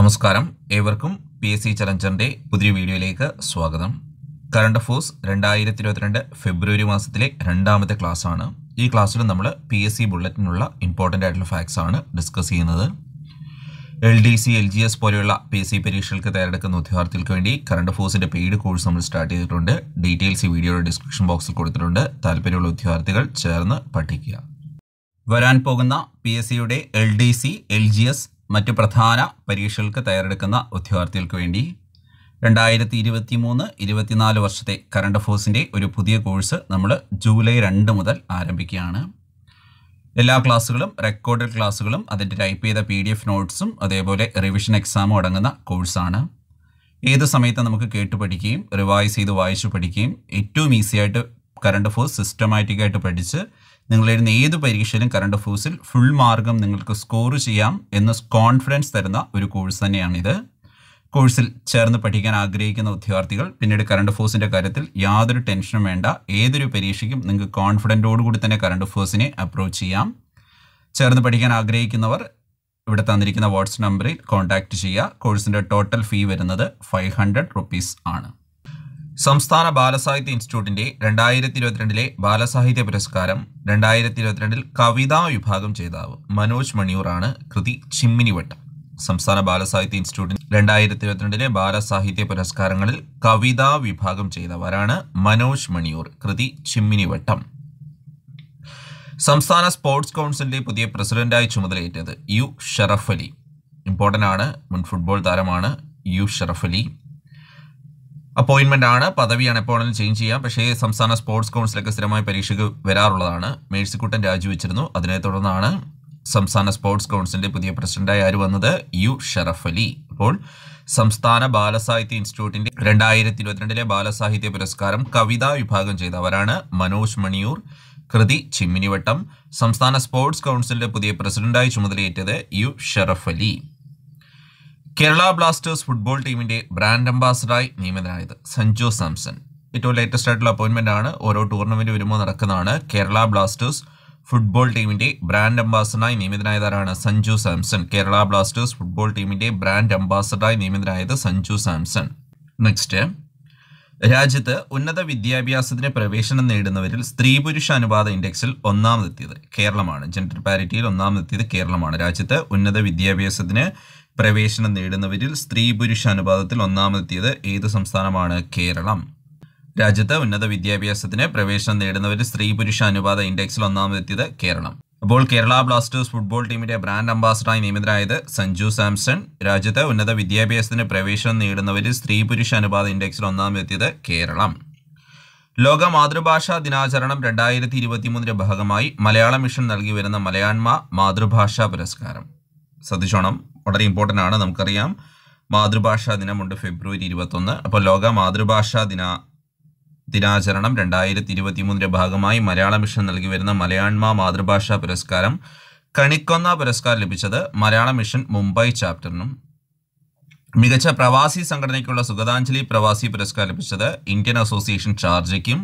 നമസ്കാരം ഏവർക്കും P S C ചലഞ്ചറിൻ്റെ പുതിയ വീഡിയോയിലേക്ക് സ്വാഗതം കറണ്ട് അഫേഴ്സ് രണ്ടായിരത്തി ഇരുപത്തിരണ്ട് ഫെബ്രുവരി മാസത്തിലെ രണ്ടാമത്തെ ക്ലാസ്സാണ് ഈ ക്ലാസ്സിൽ നമ്മൾ പി എസ് സി ബുള്ളറ്റിനുള്ള ഇമ്പോർട്ടൻ്റ് ആയിട്ടുള്ള ഫാക്ട്സ് ആണ് ഡിസ്കസ് ചെയ്യുന്നത് L D C L G S പോലെയുള്ള പി എസ് സി പരീക്ഷകൾക്ക് തയ്യാറെടുക്കുന്ന ഉദ്യോഗാർത്ഥികൾക്ക് വേണ്ടി കറണ്ട് അഫേഴ്സിൻ്റെ പെയ്ഡ് കോഴ്സ് നമ്മൾ സ്റ്റാർട്ട് ചെയ്തിട്ടുണ്ട് ഡീറ്റെയിൽസ് ഈ വീഡിയോയുടെ ഡിസ്ക്രിപ്ഷൻ ബോക്സിൽ കൊടുത്തിട്ടുണ്ട് താല്പര്യമുള്ള ഉദ്യോഗാർത്ഥികൾ ചേർന്ന് പഠിക്കുക വരാൻ പോകുന്ന പി എസ് സിയുടെ L D C L G S മറ്റ് പ്രധാന പരീക്ഷകൾക്ക് തയ്യാറെടുക്കുന്ന ഉദ്യോഗാർത്ഥികൾക്ക് വേണ്ടി രണ്ടായിരത്തി ഇരുപത്തി മൂന്ന് ഇരുപത്തിനാല് വർഷത്തെ കറണ്ട് അഫേഴ്സിൻ്റെ ഒരു പുതിയ കോഴ്സ് നമ്മൾ ജൂലൈ രണ്ട് മുതൽ ആരംഭിക്കുകയാണ് എല്ലാ ക്ലാസ്സുകളും റെക്കോർഡഡ് ക്ലാസ്സുകളും അതിൻ്റെ ടൈപ്പ് ചെയ്ത പി ഡി എഫ് നോട്ട്സും അതേപോലെ റിവിഷൻ എക്സാമും അടങ്ങുന്ന കോഴ്സാണ് ഏത് സമയത്ത് നമുക്ക് കേട്ട് പഠിക്കുകയും റിവൈസ് ചെയ്ത് വായിച്ചു പഠിക്കുകയും ഏറ്റവും ഈസി ആയിട്ട് കറണ്ട് അഫേഴ്സ് സിസ്റ്റമാറ്റിക് ആയിട്ട് പഠിച്ച് നിങ്ങൾ എഴുതുന്ന ഏത് പരീക്ഷയിലും കറണ്ട് അഫേഴ്സിൽ ഫുൾ മാർഗം നിങ്ങൾക്ക് സ്കോർ ചെയ്യാം എന്ന് കോൺഫിഡൻസ് തരുന്ന ഒരു കോഴ്സ് തന്നെയാണിത് കോഴ്സിൽ ചേർന്ന് പഠിക്കാൻ ആഗ്രഹിക്കുന്ന ഉദ്യോഗാർത്ഥികൾ പിന്നീട് കറണ്ട് അഫേഴ്സിൻ്റെ കാര്യത്തിൽ യാതൊരു ടെൻഷനും വേണ്ട ഏതൊരു പരീക്ഷയ്ക്കും നിങ്ങൾക്ക് കോൺഫിഡൻറ്റോടുകൂടി തന്നെ കറണ്ട് അഫേഴ്സിനെ അപ്രോച്ച് ചെയ്യാം ചേർന്ന് പഠിക്കാൻ ആഗ്രഹിക്കുന്നവർ ഇവിടെ തന്നിരിക്കുന്ന വാട്സ് നമ്പറിൽ കോൺടാക്റ്റ് ചെയ്യുക കോഴ്സിൻ്റെ ടോട്ടൽ ഫീ വരുന്നത് ഫൈവ് ഹൺഡ്രഡ് റുപ്പീസ് ആണ് സംസ്ഥാന ബാലസാഹിത്യ ഇൻസ്റ്റിറ്റ്യൂട്ടിന്റെ രണ്ടായിരത്തി ഇരുപത്തിരണ്ടിലെ ബാലസാഹിത്യ പുരസ്കാരം രണ്ടായിരത്തി ഇരുപത്തിരണ്ടിൽ കവിതാ വിഭാഗം ജേതാവ് മനോജ് മണിയൂറാണ് കൃതി ചിമ്മിനിവട്ടം സംസ്ഥാന ബാലസാഹിത്യ ഇൻസ്റ്റിറ്റ്യൂട്ടിന് രണ്ടായിരത്തി ഇരുപത്തിരണ്ടിലെ ബാലസാഹിത്യ പുരസ്കാരങ്ങളിൽ കവിതാ വിഭാഗം ചെയ്തവരാണ് മനോജ് മണിയൂർ കൃതി ചിമ്മിനിവട്ടം സംസ്ഥാന സ്പോർട്സ് കൗൺസിലിന്റെ പുതിയ പ്രസിഡന്റായി ചുമതലയേറ്റത് യു ഷറഫ് അലി ഇമ്പോർട്ടൻ്റ് ആണ് മുൻ ഫുട്ബോൾ താരമാണ് യു ഷറഫ് അലി അപ്പോയിന്റ്മെന്റ് ആണ് പദവിയാണ് എപ്പോഴാണെങ്കിലും ചേഞ്ച് ചെയ്യാം പക്ഷേ സംസ്ഥാന സ്പോർട്സ് കൗൺസിലൊക്കെ സ്ഥിരമായി പരീക്ഷയ്ക്ക് വരാറുള്ളതാണ് മേഴ്സിക്കുട്ടൻ രാജിവെച്ചിരുന്നു അതിനെ തുടർന്നാണ് സംസ്ഥാന സ്പോർട്സ് കൗൺസിലിന്റെ പുതിയ പ്രസിഡന്റായി ആര് വന്നത് യു ഷറഫ് അലി അപ്പോൾ സംസ്ഥാന ബാലസാഹിത്യ ഇൻസ്റ്റിറ്റ്യൂട്ടിന്റെ രണ്ടായിരത്തി ഇരുപത്തിരണ്ടിലെ ബാലസാഹിത്യ പുരസ്കാരം കവിതാ വിഭാഗം ചെയ്തവരാണ് മനോജ് മണിയൂർ കൃതി ചിമ്മിനിവട്ടം സംസ്ഥാന സ്പോർട്സ് കൗൺസിലിന്റെ പുതിയ പ്രസിഡന്റായി ചുമതലയേറ്റത് U Sharaf Ali Kerala Blasters football ടീമിന്റെ ബ്രാൻഡ് അംബാസഡറായി നിയമിതനായത് സഞ്ജു സാംസൺ ഏറ്റവും ലേറ്റസ്റ്റ് ആയിട്ടുള്ള അപ്പോയിന്റ്മെന്റ് ആണ് ഓരോ ടൂർണമെന്റ് വരുമ്പോൾ നടക്കുന്നതാണ് കേരള ബ്ലാസ്റ്റേഴ്സ് ഫുട്ബോൾ ടീമിന്റെ ബ്രാൻഡ് അംബാസഡറായി നിയമിതനായതാരാണ് Sanju Samson Kerala Blasters football ടീമിന്റെ ബ്രാൻഡ് അംബാസഡറായി നിയമിതനായത് സഞ്ജു സാംസൺ നെക്സ്റ്റ് രാജ്യത്ത് ഉന്നത വിദ്യാഭ്യാസത്തിന് പ്രവേശനം നേടുന്നവരിൽ സ്ത്രീ പുരുഷ അനുപാത ഇൻഡെക്സിൽ ഒന്നാമതെത്തിയത് കേരളമാണ് ജെൻഡർ പാരിറ്റിയിൽ ഒന്നാമതെത്തിയത് കേരളമാണ് രാജ്യത്ത് ഉന്നത വിദ്യാഭ്യാസത്തിന് പ്രവേശനം നേടുന്നവരിൽ സ്ത്രീ പുരുഷ അനുപാതത്തിൽ ഒന്നാമതെത്തിയത് ഏത് സംസ്ഥാനമാണ് കേരളം രാജ്യത്ത് ഉന്നത വിദ്യാഭ്യാസത്തിന് പ്രവേശനം നേടുന്നവരിൽ സ്ത്രീ പുരുഷ അനുപാത ഇൻഡെക്സിൽ ഒന്നാമതെത്തിയത് കേരളം അപ്പോൾ കേരള ബ്ലാസ്റ്റേഴ്സ് ഫുട്ബോൾ ടീമിന്റെ ബ്രാൻഡ് അംബാസഡറായി നിയമിതരായത് സഞ്ജു സാംസൺ രാജ്യത്ത് ഉന്നത വിദ്യാഭ്യാസത്തിന് പ്രവേശനം നേടുന്നവരിൽ സ്ത്രീ പുരുഷ അനുപാത ഇൻഡെക്സിൽ ഒന്നാമതെത്തിയത് കേരളം ലോക മാതൃഭാഷാ ദിനാചരണം രണ്ടായിരത്തി ഇരുപത്തിമൂന്നിന്റെ ഭാഗമായി മലയാള മിഷൻ നൽകി വരുന്ന മലയാണ്മ മാതൃഭാഷാ പുരസ്കാരം ശ്രദ്ധിച്ചോണം വളരെ ഇമ്പോർട്ടൻ്റ് ആണ് നമുക്കറിയാം മാതൃഭാഷാ ദിനമുണ്ട് ഫെബ്രുവരി ഇരുപത്തൊന്ന് അപ്പോൾ ലോക മാതൃഭാഷാ ദിന ദിനാചരണം രണ്ടായിരത്തി ഇരുപത്തി മൂന്നിന്റെ ഭാഗമായി മലയാള മിഷൻ നൽകി വരുന്ന മലയാണ്മ മാതൃഭാഷാ പുരസ്കാരം കണിക്കൊന്ന പുരസ്കാരം ലഭിച്ചത് മലയാള മിഷൻ മുംബൈ ചാപ്റ്ററിനും മികച്ച പ്രവാസി സംഘടനയ്ക്കുള്ള സുഗതാഞ്ജലി പ്രവാസി പുരസ്കാരം ലഭിച്ചത് ഇന്ത്യൻ അസോസിയേഷൻ ഷാർജയ്ക്കും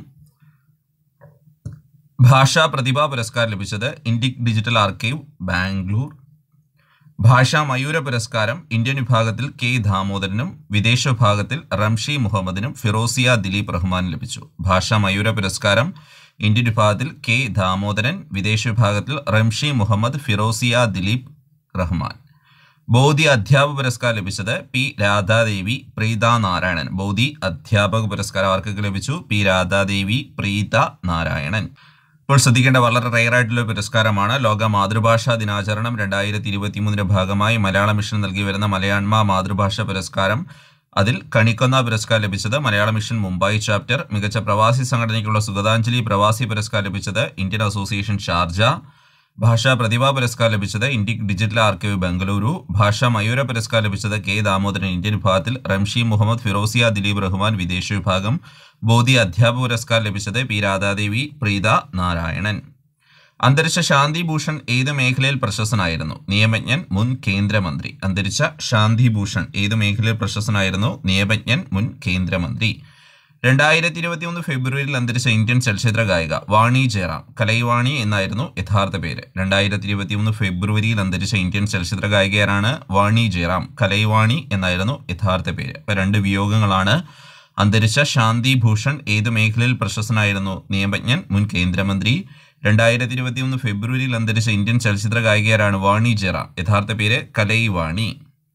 ഭാഷാ പ്രതിഭാ പുരസ്കാരം ലഭിച്ചത് ഇൻഡിക് ഡിജിറ്റൽ ആർക്കൈവ് ബാംഗ്ലൂർ ഭാഷാ മയൂര പുരസ്കാരം ഇന്ത്യൻ വിഭാഗത്തിൽ കെ ദാമോദരനും വിദേശ വിഭാഗത്തിൽ റംഷി മുഹമ്മദിനും ഫിറോസിയ ദിലീപ് റഹ്മാനും ലഭിച്ചു ഭാഷാ മയൂര പുരസ്കാരം ഇന്ത്യൻ വിഭാഗത്തിൽ കെ ദാമോദരൻ വിദേശ വിഭാഗത്തിൽ റംഷി മുഹമ്മദ് ഫിറോസിയ ദിലീപ് റഹ്മാൻ ബോധി അധ്യാപക പുരസ്കാരം ലഭിച്ചത് പി രാധാദേവി പ്രീത നാരായണൻ ബോധി അധ്യാപക പുരസ്കാരം ആർക്കൊക്കെ ലഭിച്ചു പി രാധാദേവി പ്രീത നാരായണൻ ഇപ്പോൾ ശ്രദ്ധിക്കേണ്ട വളരെ റെയർ ആയിട്ടുള്ള ഒരു പുരസ്കാരമാണ് ലോക മാതൃഭാഷാ ദിനാചരണം രണ്ടായിരത്തി ഇരുപത്തി മൂന്നിന്റെ ഭാഗമായി മലയാള മിഷൻ നൽകി വരുന്ന മലയാണ്മ മാതൃഭാഷാ പുരസ്കാരം അതിൽ കണിക്കൊന്ന പുരസ്കാരം ലഭിച്ചത് മലയാള മിഷൻ മുംബൈ ചാപ്റ്റർ മികച്ച പ്രവാസി സംഘടനയ്ക്കുള്ള സുഗതാഞ്ജലി പ്രവാസി പുരസ്കാരം ലഭിച്ചത് ഇന്ത്യൻ അസോസിയേഷൻ ഷാർജ ഭാഷാ പ്രതിഭാ പുരസ്കാരം ലഭിച്ചത് ഇന്ത്യൻ ഡിജിറ്റൽ ആർക്കൈവ് ബംഗളൂരു ഭാഷാ മയൂര പുരസ്കാരം ലഭിച്ചത് കെ ദാമോദരൻ ഇന്ത്യൻ വിഭാഗത്തിൽ റംഷി മുഹമ്മദ് ഫിറോസിയ ദിലീപ് റഹ്മാൻ വിദേശ വിഭാഗം ബോധി അധ്യാപക പുരസ്കാരം ലഭിച്ചത് പി രാധാദേവി പ്രീത നാരായണൻ അന്തരിച്ച ശാന്തി ഭൂഷൺ ഏത് മേഖലയിൽ പ്രശസ്തനായിരുന്നു നിയമജ്ഞൻ മുൻ കേന്ദ്രമന്ത്രി അന്തരിച്ച ശാന്തി ഭൂഷൺ ഏത് മേഖലയിൽ പ്രശസ്തനായിരുന്നു നിയമജ്ഞൻ മുൻ കേന്ദ്രമന്ത്രി രണ്ടായിരത്തി ഇരുപത്തി ഒന്ന് ഫെബ്രുവരിയിൽ അന്തരിച്ച ഇന്ത്യൻ ചലച്ചിത്ര ഗായിക വാണി ജയറാം കലൈവാണി എന്നായിരുന്നു യഥാർത്ഥ പേര് രണ്ടായിരത്തി ഇരുപത്തി ഒന്ന് ഫെബ്രുവരിയിൽ അന്തരിച്ച ഇന്ത്യൻ ചലച്ചിത്ര ഗായികയാരാണ് വാണി ജയറാം കലൈവാണി എന്നായിരുന്നു യഥാർത്ഥ പേര് ഇപ്പൊ രണ്ട് വിയോഗങ്ങളാണ് അന്തരിച്ച ശാന്തി ഭൂഷൺ ഏത് മേഖലയിൽ പ്രശസ്തനായിരുന്നു നിയമജ്ഞൻ മുൻ കേന്ദ്രമന്ത്രി രണ്ടായിരത്തി ഇരുപത്തി ഒന്ന് ഫെബ്രുവരിയിൽ അന്തരിച്ച ഇന്ത്യൻ ചലച്ചിത്ര ഗായികയാരാണ് വാണി ജയറാം യഥാർത്ഥ പേര് കലൈവാണി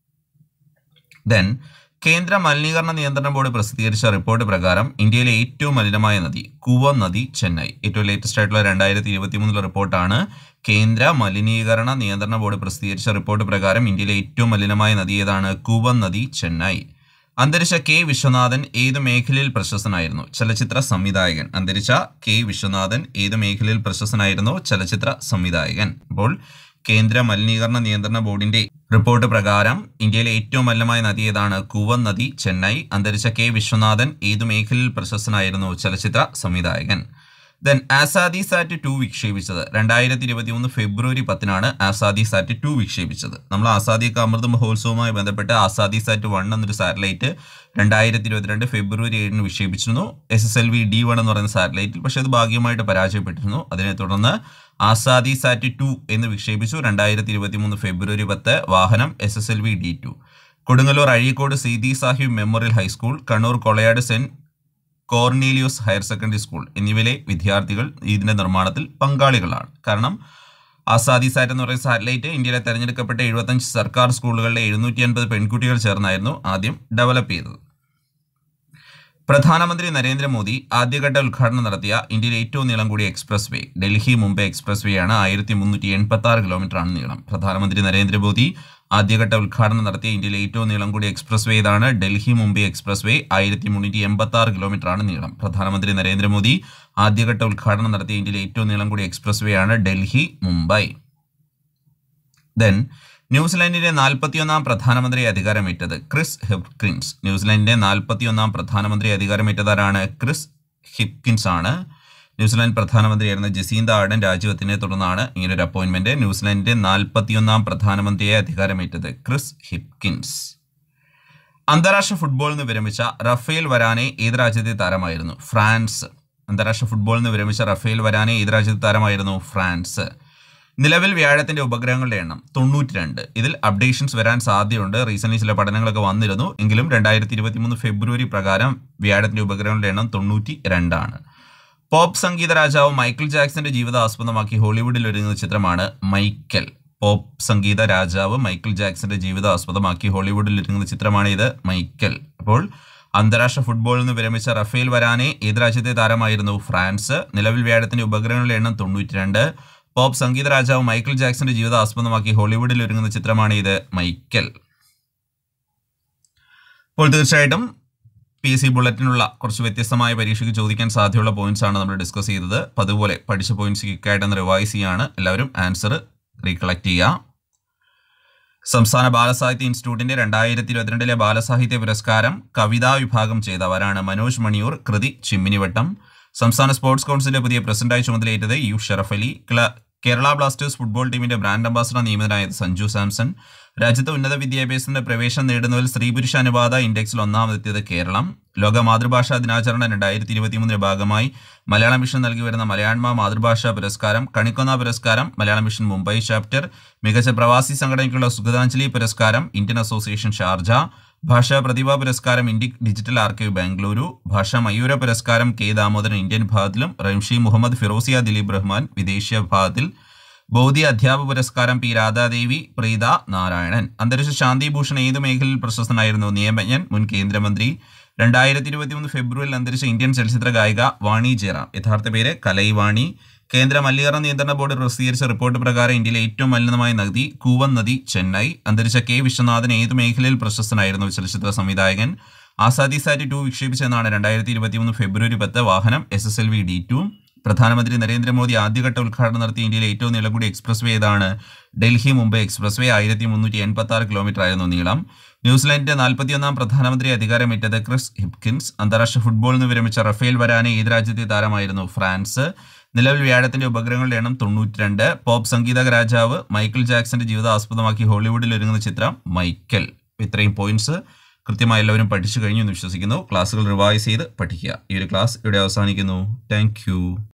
ദെൻ കേന്ദ്ര മലിനീകരണ നിയന്ത്രണ ബോർഡ് പ്രസിദ്ധീകരിച്ച റിപ്പോർട്ട് പ്രകാരം ഇന്ത്യയിലെ ഏറ്റവും മലിനമായ നദി കുവം നദി ചെന്നൈ ഏറ്റവും ലേറ്റസ്റ്റ് ആയിട്ടുള്ള രണ്ടായിരത്തി ഇരുപത്തി മൂന്നിലെ റിപ്പോർട്ടാണ് കേന്ദ്ര മലിനീകരണ നിയന്ത്രണ ബോർഡ് പ്രസിദ്ധീകരിച്ച റിപ്പോർട്ട് പ്രകാരം ഇന്ത്യയിലെ ഏറ്റവും മലിനമായ നദി ഏതാണ് കുവം നദി ചെന്നൈ അന്തരിച്ച കെ വിശ്വനാഥൻ ഏത് മേഖലയിൽ പ്രശസ്തനായിരുന്നു ചലച്ചിത്ര സംവിധായകൻ അന്തരിച്ച കെ വിശ്വനാഥൻ ഏത് മേഖലയിൽ പ്രശസ്തനായിരുന്നു ചലച്ചിത്ര സംവിധായകൻ അപ്പോൾ കേന്ദ്ര മലിനീകരണ നിയന്ത്രണ ബോർഡിന്റെ റിപ്പോർട്ട് പ്രകാരം ഇന്ത്യയിലെ ഏറ്റവും മലിനമായ നദി ഏതാണ് കുവൻ നദി ചെന്നൈ അന്തരിച്ച കെ വിശ്വനാഥൻ ഏതു മേഖലയിൽ പ്രശസ്തനായിരുന്നു ചലച്ചിത്ര സംവിധായകൻ ദെൻ ആസാദി സാറ്റ് ടു വിക്ഷേപിച്ചത് രണ്ടായിരത്തി ഇരുപത്തി മൂന്ന് ഫെബ്രുവരി പത്തിനാണ് ആസാദി സാറ്റ് ടു വിക്ഷേപിച്ചത് നമ്മൾ ആസാദി കാ അമൃത് മഹോത്സവവുമായി ബന്ധപ്പെട്ട് ആസാദി സാറ്റ് വൺ എന്നൊരു സാറ്റലൈറ്റ് രണ്ടായിരത്തി ഇരുപത്തിരണ്ട് ഫെബ്രുവരി ഏഴിന് വിക്ഷേപിച്ചിരുന്നു S S L V D one എന്ന് പറയുന്ന സാറ്റലൈറ്റിൽ പക്ഷേ അത് ഭാഗ്യമായിട്ട് പരാജയപ്പെട്ടിരുന്നു അതിനെ തുടർന്ന് ആസാദി സാറ്റ് ടു എന്ന് വിക്ഷേപിച്ചു രണ്ടായിരത്തി ഇരുപത്തി മൂന്ന് ഫെബ്രുവരി പത്ത് വാഹനം S S L V D two Kodungallur Azhikode Seethi Sahib memorial high school Kannur Kolayad saint Cornelius higher secondary school എന്നിവയിലെ വിദ്യാർത്ഥികൾ ഇതിന്റെ നിർമ്മാണത്തിൽ പങ്കാളികളാണ് കാരണം ആസാദി സാറ്റ് എന്ന് പറയുന്ന സാറ്റലൈറ്റ് ഇന്ത്യയിലെ തെരഞ്ഞെടുക്കപ്പെട്ട എഴുപത്തഞ്ച് സർക്കാർ സ്കൂളുകളിലെ എഴുന്നൂറ്റി അൻപത് പെൺകുട്ടികൾ ചേർന്നായിരുന്നു ആദ്യം ഡെവലപ്പ് ചെയ്തത് പ്രധാനമന്ത്രി നരേന്ദ്രമോദി ആദ്യഘട്ട ഉദ്ഘാടനം നടത്തിയ ഇന്ത്യയിലെ ഏറ്റവും നീളം കൂടിയ expressway Delhi Mumbai expressway ആണ് ആയിരത്തി മുന്നൂറ്റി എൺപത്തി ആറ് കിലോമീറ്റർ ആണ് നീളം പ്രധാനമന്ത്രി നരേന്ദ്രമോദി ആദ്യഘട്ട ഉദ്ഘാടനം നടത്തിയ ഇന്ത്യയിലെ ഏറ്റവും നീളം കൂടിയ എക്സ്പ്രസ് വേ ഇതാണ് ഡൽഹി മുംബൈ എക്സ്പ്രസ് വേ ആയിരത്തി മുന്നൂറ്റി എൺപത്തി ആറ് കിലോമീറ്റർ ആണ് നീളം പ്രധാനമന്ത്രി നരേന്ദ്രമോദി ആദ്യഘട്ട ഉദ്ഘാടനം നടത്തിയ ഇന്ത്യയിലെ ഏറ്റവും നീളം കൂടിയ എക്സ്പ്രസ് വേ ആണ് ഡൽഹി മുംബൈ ദെൻ ന്യൂസിലാൻഡിന്റെ നാൽപ്പത്തിയൊന്നാം പ്രധാനമന്ത്രി അധികാരമേറ്റത് ക്രിസ് ഹിപ്കിൻസ് ന്യൂസിലാൻഡിന്റെ നാൽപ്പത്തിയൊന്നാം പ്രധാനമന്ത്രി അധികാരമേറ്റതാരാണ് ക്രിസ് ഹിപ്കിൻസ് ആണ് ന്യൂസിലാൻഡ് പ്രധാനമന്ത്രിയായിരുന്ന ജസീന്ത ആർഡൻ രാജിവെത്തിനെ തുടർന്നാണ് ഇങ്ങനൊരു അപ്പോയിന്റ്മെന്റ് ന്യൂസിലാൻഡിന്റെ നാൽപ്പത്തിയൊന്നാം പ്രധാനമന്ത്രിയെ അധികാരമേറ്റത് ക്രിസ് ഹിപ്കിൻസ് അന്താരാഷ്ട്ര ഫുട്ബോളിൽ നിന്ന് വിരമിച്ച റഫേൽ വരാനെ ഏത് രാജ്യത്തെ താരമായിരുന്നു ഫ്രാൻസ് അന്താരാഷ്ട്ര ഫുട്ബോളിൽ നിന്ന് വിരമിച്ച റഫേൽ വരാനെ ഏത് രാജ്യത്തെ താരമായിരുന്നു ഫ്രാൻസ് നിലവിൽ വ്യാഴത്തിന്റെ ഉപഗ്രഹങ്ങളുടെ എണ്ണം തൊണ്ണൂറ്റി രണ്ട് ഇതിൽ അപ്ഡേഷൻസ് വരാൻ സാധ്യതയുണ്ട് റീസെന്റ് ചില പഠനങ്ങളൊക്കെ വന്നിരുന്നു എങ്കിലും രണ്ടായിരത്തി ഇരുപത്തി മൂന്ന് ഫെബ്രുവരി പ്രകാരം വ്യാഴത്തിന്റെ ഉപഗ്രഹങ്ങളുടെ എണ്ണം തൊണ്ണൂറ്റി രണ്ടാണ് പോപ്പ് സംഗീത രാജാവ് മൈക്കിൾ ജാക്സന്റെ ജീവിതം ആസ്പദമാക്കി ഹോളിവുഡിൽ ഒരുങ്ങുന്ന ചിത്രമാണ് മൈക്കൽ പോപ്പ് സംഗീത രാജാവ് മൈക്കിൾ ജാക്സന്റെ ജീവിതം ആസ്പദമാക്കി ഹോളിവുഡിൽ ഒരുങ്ങുന്ന ചിത്രമാണ് ഇത് മൈക്കൽ അപ്പോൾ അന്താരാഷ്ട്ര ഫുട്ബോളിൽ നിന്ന് വിരമിച്ച റഫേൽ വരാനെ ഏത് രാജ്യത്തെ താരമായിരുന്നു ഫ്രാൻസ് നിലവിൽ വ്യാഴത്തിന്റെ ഉപഗ്രഹങ്ങളുടെ എണ്ണം തൊണ്ണൂറ്റി രണ്ട് പോപ്പ് സംഗീത രാജാവ് മൈക്കിൾ ജാക്സന്റെ ജീവിതം ആസ്പദമാക്കി ഹോളിവുഡിൽ ഒരുങ്ങുന്ന ചിത്രമാണ് ഇത് മൈക്കൽ അപ്പോൾ തീർച്ചയായിട്ടും പി എസ് സി ബുള്ളറ്റിനുള്ള കുറച്ച് വ്യത്യസ്തമായ പരീക്ഷയ്ക്ക് ചോദിക്കാൻ സാധ്യതയുള്ള പോയിന്റ്സ് ആണ് നമ്മൾ ഡിസ്കസ് ചെയ്തത് അപ്പോൾ അതുപോലെ പഠിച്ച പോയിന്റ്സ് ക്വിക്കായിട്ടൊന്ന് റിവൈസ് ചെയ്യാണ് എല്ലാവരും ആൻസർ റീകളക്ട് ചെയ്യുക സംസ്ഥാന ബാലസാഹിത്യ ഇൻസ്റ്റിറ്റ്യൂട്ടിന്റെ രണ്ടായിരത്തി ഇരുപത്തിരണ്ടിലെ ബാലസാഹിത്യ പുരസ്കാരം കവിതാ വിഭാഗം ചെയ്തവരാണ് മനോജ് മണിയൂർ കൃതി ചിമ്മിനിവട്ടം സംസ്ഥാന സ്പോർട്സ് കൗൺസിലിന്റെ പുതിയ പ്രസിഡന്റായി ചുമതലയേറ്റത് U Sharaf Ali Kerala Blasters football ടീമിന്റെ ബ്രാൻഡ് അംബാസഡർ നിയമിതനായത് സഞ്ജു സാംസൺ രാജ്യത്ത് ഉന്നത വിദ്യാഭ്യാസത്തിന്റെ പ്രവേശനം നേടുന്നതിൽ സ്ത്രീ പുരുഷ അനുപാത ഇൻഡെക്സിൽ ഒന്നാമതെത്തിയത് കേരളം ലോക മാതൃഭാഷാ ദിനാചരണം രണ്ടായിരത്തി ഇരുപത്തി മൂന്നിന്റെ ഭാഗമായി മലയാള മിഷൻ നൽകി വരുന്ന മലയാള മാതൃഭാഷാ പുരസ്കാരം കണിക്കൊന്ന പുരസ്കാരം മലയാള മിഷൻ മുംബൈ ചാപ്റ്റർ മികച്ച പ്രവാസി സംഘടനയ്ക്കുള്ള സുഗതാഞ്ജലി പുരസ്കാരം ഇന്ത്യൻ അസോസിയേഷൻ ഷാർജ ഭാഷാ പ്രതിഭാ പുരസ്കാരം ഇന്ത്യ ഡിജിറ്റൽ ആർക്കൈവ് ബാംഗ്ലൂരു ഭാഷാ മയൂര പുരസ്കാരം കെ ദാമോദരൻ ഇന്ത്യൻ വിഭാഗത്തിലും റംഷി മുഹമ്മദ് ഫിറോസിയ ദിലീപ് റഹ്മാൻ വിദേശീയ വിഭാഗത്തിൽ ബൗദ്ധി അധ്യാപക പുരസ്കാരം പി രാധാദേവി പ്രീത നാരായണൻ അന്തരിച്ച ശാന്തിഭൂഷൺ ഏത് മേഖലയിൽ പ്രശസ്തനായിരുന്നു നിയമജ്ഞൻ മുൻ കേന്ദ്രമന്ത്രി രണ്ടായിരത്തി ഇരുപത്തി മൂന്ന് ഫെബ്രുവരിയിൽ അന്തരിച്ച ഇന്ത്യൻ ചലച്ചിത്ര ഗായിക വാണി ജയറാം യഥാർത്ഥ പേര് കലൈവാണി കേന്ദ്ര മലിനീകരണ നിയന്ത്രണ ബോർഡ് പ്രസിദ്ധീകരിച്ച റിപ്പോർട്ട് പ്രകാരം ഇന്ത്യയിലെ ഏറ്റവും മലിനമായ നദി കൂവൻ നദി ചെന്നൈ അന്തരിച്ച കെ വിശ്വനാഥൻ ഏത് മേഖലയിൽ പ്രശസ്തനായിരുന്നു ചലച്ചിത്ര സംവിധായകൻ ആസാദി സാറ്റ് ടു വിക്ഷേപിച്ചെന്നാണ് രണ്ടായിരത്തി ഇരുപത്തി മൂന്ന് ഫെബ്രുവരി പത്ത് വാഹനം S S L V D two പ്രധാനമന്ത്രി നരേന്ദ്രമോദി ആദ്യഘട്ട ഉദ്ഘാടനം നടത്തിയ ഇന്ത്യയിലെ ഏറ്റവും നീളം കൂടിയ എക്സ്പ്രസ് വേ ഏതാണ് ഡൽഹി മുംബൈ എക്സ്പ്രസ് വേ ആയിരത്തി മുന്നൂറ്റി എൺപത്തി ആറ് കിലോമീറ്റർ ആയിരുന്നു നീളം ന്യൂസിലാൻഡിന്റെ നാൽപ്പത്തിയൊന്നാം പ്രധാനമന്ത്രി അധികാരമേറ്റത് ക്രിസ് ഹിപ്കിൻസ് അന്താരാഷ്ട്ര ഫുട്ബോളിൽ നിന്ന് വിരമിച്ച റഫേൽ വരാനെ ഏത് രാജ്യത്തെ താരമായിരുന്നു ഫ്രാൻസ് നിലവിൽ വ്യാഴത്തിന്റെ ഉപഗ്രഹങ്ങളുടെ എണ്ണം തൊണ്ണൂറ്റിരണ്ട് പോപ്പ് സംഗീത രാജാവ് മൈക്കിൾ ജാക്സന്റെ ജീവിതം ആസ്പദമാക്കി ഹോളിവുഡിൽ ഒരുങ്ങുന്ന ചിത്രം മൈക്കൽ ഇത്രയും പോയിന്റ്സ് കൃത്യമായി എല്ലാവരും പഠിച്ചു കഴിഞ്ഞു എന്ന് വിശ്വസിക്കുന്നു ക്ലാസ്സുകൾ റിവൈസ് ചെയ്ത് പഠിക്കുക ഈ ഒരു ക്ലാസ് ഇവിടെ അവസാനിക്കുന്നു താങ്ക്